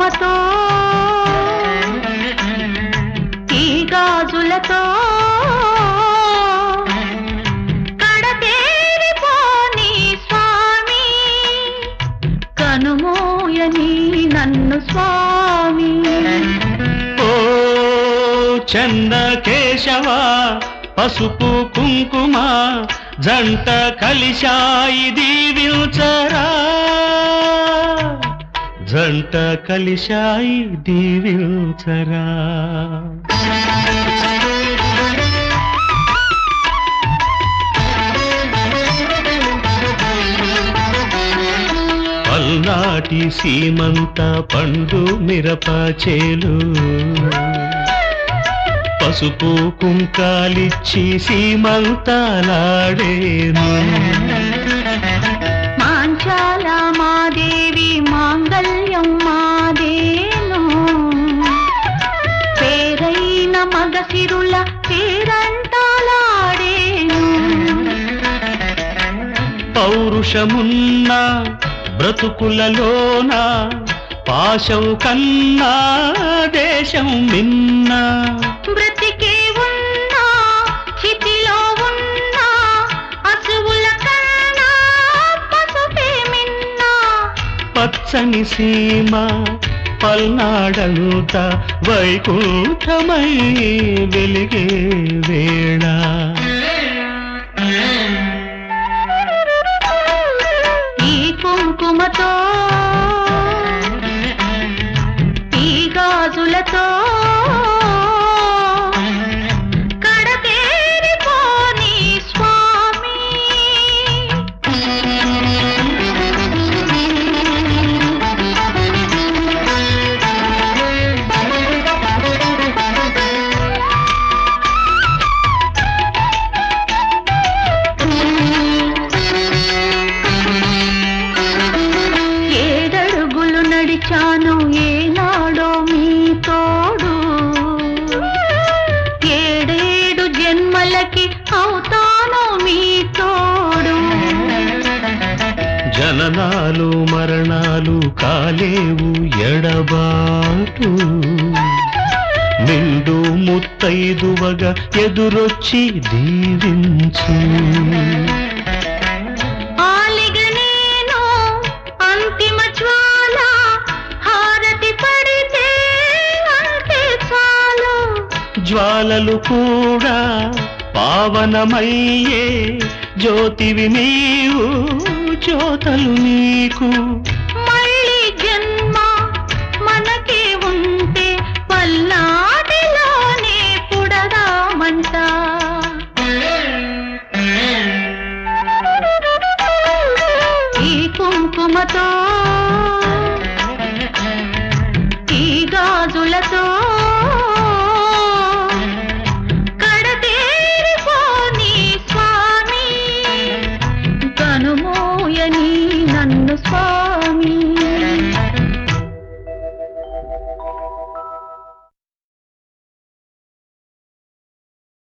కుంకుమతో ఈ గాజులతో కడతేరిపోని స్వామి కనుమోయని నన్ను స్వామి ఓ చంద కేశవ పసుపు కుంకుమ జంట కలిశాయి దీవించరా జంట కలిశాయి దీవించరా పల్నాటి సీమంత పండు మిరప చేలు పసుపు కుంకాలిచ్చి సీమంతాలాడేను మాంచాల మాదేవి మాంగళ్యం మాదేను పేరైన మగసిరుల పేరంటాలాడేను పౌరుషమున్న బ్రతుకులలోన పాశం కన్నా దేశం మిన్న బ్రతికే ఉన్నా చితిలో ఉన్నా అసువుల కన్నా పసుపే మిన్నా పచ్చని సీమ పల్నాడంత వైకుంఠమై వెలిగే వేళ ఈ కుంకుమతో ఈ గాజులతో కడతేరిపోని స్వామి ఏడడుగులు నడిచాను ఏనాడో మీ తోడు ఏడేడు జన్మలకి అవుతాను మీ తోడు జననాలు మరణాలు కాలేవు ఎడబాటు నిండు ముత్తైదువగా ఎదురొచ్చి దీవించు ఆలిగ నేను అంతిమ జ్వాల హారతి పడితే అంతే చాలు జ్వాలలు కూడా పావనమయ్యే జ్యోతివి నీవు జ్యోతలు నీకు మళ్ళీ జన్మ మనకే ఉంటే పల్నాటిలోనే పుడదామంట ఈ కుంకుమతో